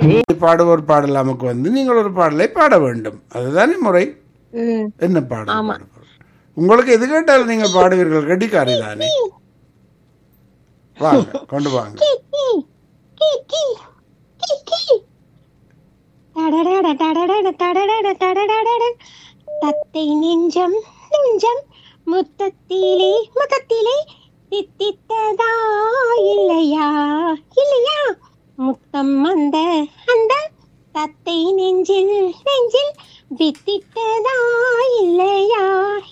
பாடுவோர் பாடல் நமக்கு வந்து நீங்கள் ஒரு பாடலை பாட வேண்டும் அதுதானே முறை ம் என்ன பாடல் பாட போறீங்க? உங்களுக்கு எது கேட்டாலும் நீங்கள் பாடுவீர்கள் கெட்டிக்காரி தானே வாங்க கொண்டு வாங்க டடடட டடடட டடடட டடடட. தத்தை நெஞ்சம் நெஞ்சம் முத்தத்திலே முத்தத்திலே தித்தித்ததா இல்லையா இல்லையா முத்தம் அந்த அந்த தத்தை நெஞ்சில் நெஞ்சில் வித்திட்டதா இல்லையா